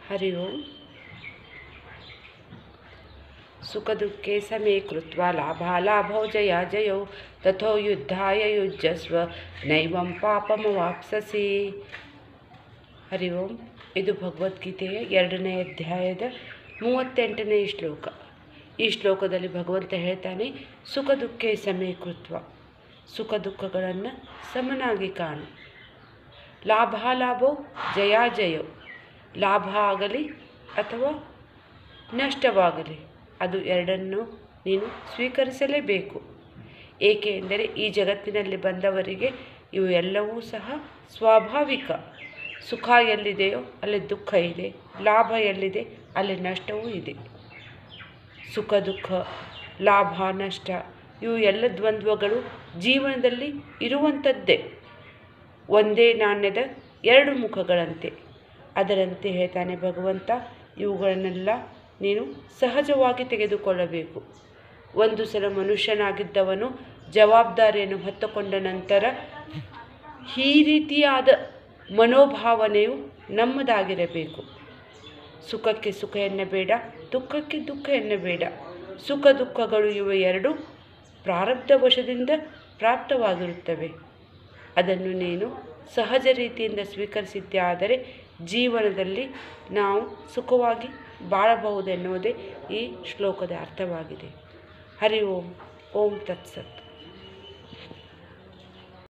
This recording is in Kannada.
हरि ओम सुखदुःखे समे कृत्वा लाभालाभौ जया जयौ तथो युद्धाय युज्यस्व ನೈವಂ ಪಾಪಮವಾಪ್ಸಸಿ ಹರಿ ಓಂ ಇದು ಭಗವದ್ಗೀತೆಯ ಎರಡನೇ ಅಧ್ಯಾಯದ ಮೂವತ್ತೆಂಟನೇ ಶ್ಲೋಕ ಈ ಶ್ಲೋಕದಲ್ಲಿ ಭಗವಂತ ಹೇಳ್ತಾನೆ ಸುಖ ದುಃಖೇ ಸಮೀಕೃತ್ವ ಸುಖ ದುಃಖಗಳನ್ನು ಸಮನಾಗಿ ಕಾಣು ಲಾಭಾಲಾಭೋ ಜಯಾಜಯೋ ಲಾಭ ಆಗಲಿ ಅಥವಾ ನಷ್ಟವಾಗಲಿ ಅದು ಎರಡನ್ನು ನೀನು ಸ್ವೀಕರಿಸಲೇಬೇಕು ಏಕೆ ಎಂದರೆ ಈ ಜಗತ್ತಿನಲ್ಲಿ ಬಂದವರಿಗೆ ಇವು ಎಲ್ಲವೂ ಸಹ ಸ್ವಾಭಾವಿಕ ಸುಖ ಎಲ್ಲಿದೆಯೋ ಅಲ್ಲಿ ದುಃಖ ಇದೆ ಲಾಭ ಎಲ್ಲಿದೆ ಅಲ್ಲಿ ನಷ್ಟವೂ ಇದೆ ಸುಖ ದುಃಖ ಲಾಭ ನಷ್ಟ ಇವು ಎಲ್ಲ ದ್ವಂದ್ವಗಳು ಜೀವನದಲ್ಲಿ ಇರುವಂಥದ್ದೇ ಒಂದೇ ನಾಣ್ಯದ ಎರಡು ಮುಖಗಳಂತೆ ಅದರಂತೆ ಹೇಳ್ತಾನೆ ಭಗವಂತ ಇವುಗಳನ್ನೆಲ್ಲ ನೀನು ಸಹಜವಾಗಿ ತೆಗೆದುಕೊಳ್ಳಬೇಕು ಒಂದು ಸಲ ಮನುಷ್ಯನಾಗಿದ್ದವನು ಜವಾಬ್ದಾರಿಯನ್ನು ಹೊತ್ತುಕೊಂಡ ನಂತರ ಈ ರೀತಿಯಾದ ಮನೋಭಾವನೆಯು ನಮ್ಮದಾಗಿರಬೇಕು ಸುಖಕ್ಕೆ ಸುಖ ಎನ್ನಬೇಡ ದುಃಖಕ್ಕೆ ದುಃಖ ಎನ್ನಬೇಡ ಸುಖ ದುಃಖಗಳು ಇವು ಎರಡು ಪ್ರಾರಬ್ಧ ವಶದಿಂದ ಪ್ರಾಪ್ತವಾಗಿರುತ್ತವೆ ಅದನ್ನು ನೀನು ಸಹಜ ರೀತಿಯಿಂದ ಸ್ವೀಕರಿಸಿದ್ದೇ ಆದರೆ ಜೀವನದಲ್ಲಿ ನಾವು ಸುಖವಾಗಿ ಬಾಳಬಹುದೆನ್ನುವುದೇ ಈ ಶ್ಲೋಕದ ಅರ್ಥವಾಗಿದೆ ಹರಿ ಓಂ ಓಂ ತತ್ಸತ್